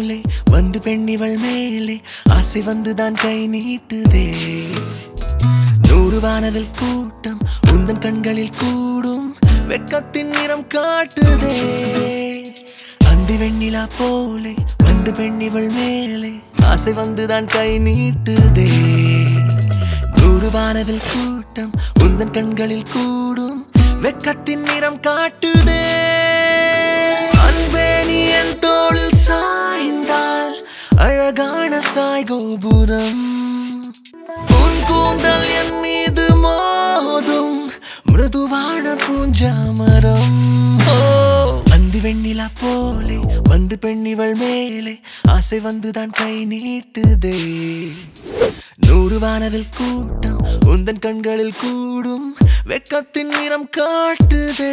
போலே வந்து பெண்ணிவள் மேலே ஆசை வந்துதான் கை நீட்டுதே நூறு வானவில் கூட்டம் உந்தன் கண்களில் கூடும் வெக்கத்தின் நிறம் காட்டுதே அந்தி வெண்ணிலா போலே வந்து பெண்ணிவள் மேலே ஆசை வந்துதான் கை நீட்டுதே நூறு வானவில் கூட்டம் உந்தன் கண்களில் கூடும் வெக்கத்தின் நிறம் காட்டுதே அன்பே நீ என் தோளில் சாய்ந்தால் அழகான சாய் கோபுரம் உன் கூந்தல் என் மீது மோதும் மிருதுவான பூஞ்சாமரம் ஓ அந்தி வெண்ணிலா போலே வந்து பெண்ணிவள் மேலே ஆசை வந்துதான் கை நீட்டுதே நூறு வானவில் கூட்டம் உந்தன் கண்களில் கூடும் வெக்கத்தின் நிறம் காட்டுதே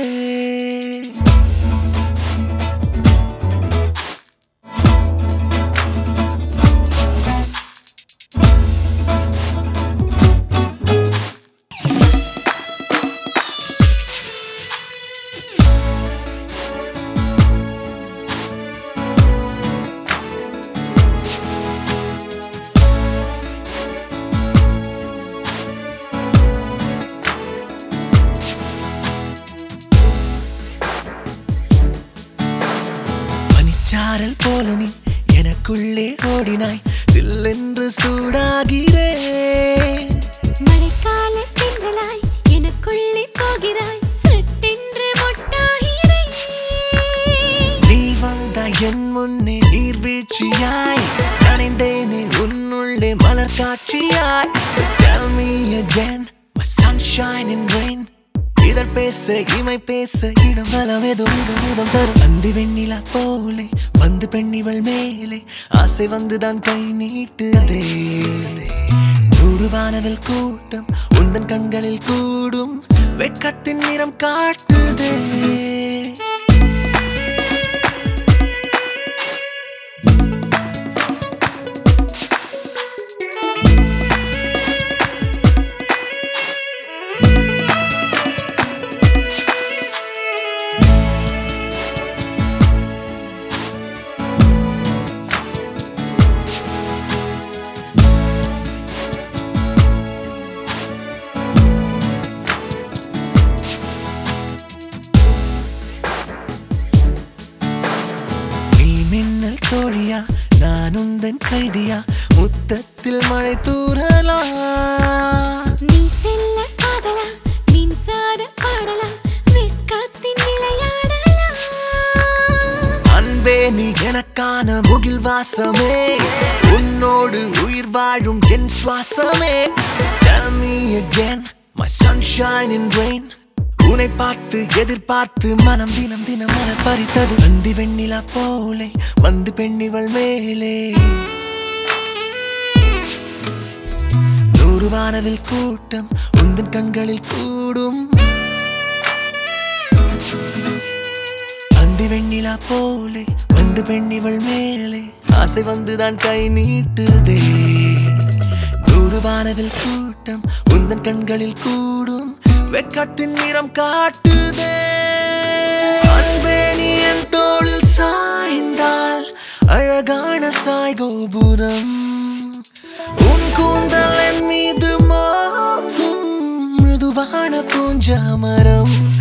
பனிச்சாரல் போல நீ எனக்குள்ளே ஓடினாய் சில்லென்று சூடாகிறே மழைக்கால தென்றலாய் எனக்குள்ளே போகிறாய் சட்டென்று மொட்டாகிறேன் நீ வந்த என் முன்னே நீர்வீழ்ச்சியாய் நனைந்தேனே உன்னுள்ளே மலர் காட்சியாய் So tell me again my sunshine and rain இதழ் பேச இமை பேச இடம் வலம் ஏதோ இதம் இதம் தரும் அந்தி வெண்ணிலா போலே வந்து பெண்ணிவள் மேலே ஆசை வந்துதான் கை நீட்டுதே நூறு வானவில் கூட்டம் உந்தன் கண்களில் கூடும் வெட்கத்தின் நிறம் காட்டுதே நீ மின்னல் தோழியா நான் உந்தன் கைதியா முத்தத்தில் மழை தூறலா நீ செல்ல காதலா மின்சார பாடலா வெட்கத்தின் விளையாடலா அன்பே நீ எனக்கான முகில் வாசமே உன்னோடு உயிர் வாழும் என் சுவாசமே Tell me again my sunshine in rain உன்னை பார்த்து எதிர்பார்த்து மனம் தினம் தினம் மலர் பறித்தது அந்தி வெண்ணிலா போலே வந்து பெண்ணிவள் மேலே நூறு வானவில் கூட்டம் உந்தன் கண்களில் கூடும் அந்தி வெண்ணிலா போலே வந்து பெண்ணிவள் மேலே ஆசை வந்துதான் கை நீட்டுதே நூறு வானவில் கூட்டம் உந்தன் கண்களில் கூடும் வெக்கத்தின் நிறம் காட்டுதே அன்பே நீ என் தோளில் சாய்ந்தால் அழகான சாய் கோபுரம் உன் கூந்தல் என் மீது மோதும் மிருதுவான பூஞ்சாமரம்